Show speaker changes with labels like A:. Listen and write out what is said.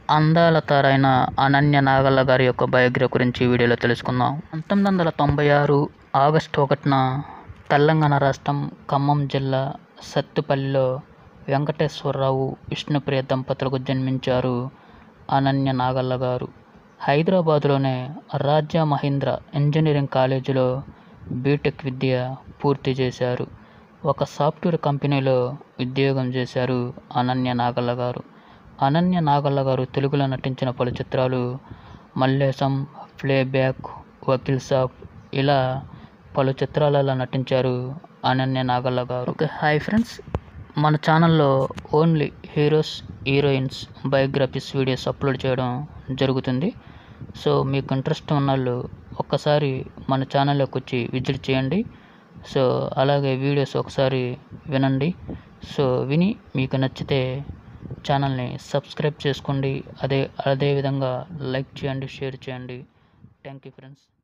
A: అందాల తారైన అనన్య నాగల్ల గారి యొక్క బయోగ్రఫీ గురించి ఈ వీడియోలో తెలుసుకుందాం పంతొమ్మిది వందల తొంభై ఆరు ఆగస్టు ఒకటిన తెలంగాణ రాష్ట్రం ఖమ్మం జిల్లా సత్తుపల్లిలో వెంకటేశ్వరరావు విష్ణుప్రియ దంపతులకు జన్మించారు అనన్య నాగల్ల గారు హైదరాబాదులోనే రాజా మహీంద్ర ఇంజనీరింగ్ కాలేజీలో బీటెక్ విద్య పూర్తి చేశారు ఒక సాఫ్ట్వేర్ కంపెనీలో ఉద్యోగం చేశారు అనన్య నాగల్ల గారు అనన్య నాగల్ల గారు తెలుగులో నటించిన పలు చిత్రాలు మల్లేశం ప్లేబ్యాక్ వకీల్ సాబ్ ఇలా పలు చిత్రాలలో నటించారు అనన్య నాగల్ల గారు ఓకే హాయ్ ఫ్రెండ్స్ మన ఛానల్లో only heroes heroines biographies videos upload చేయడం జరుగుతుంది సో మీకు ఇంట్రెస్ట్ ఉన్న వాళ్ళు ఒక్కసారి మన ఛానల్లోకి వచ్చి విజిట్ చేయండి సో అలాగే వీడియోస్ ఒకసారి వినండి సో విని మీకు నచ్చితే ఛానల్ని సబ్స్క్రైబ్ చేసుకోండి అదే అదేవిధంగా లైక్ చేయండి షేర్ చేయండి థ్యాంక్ యూ ఫ్రెండ్స్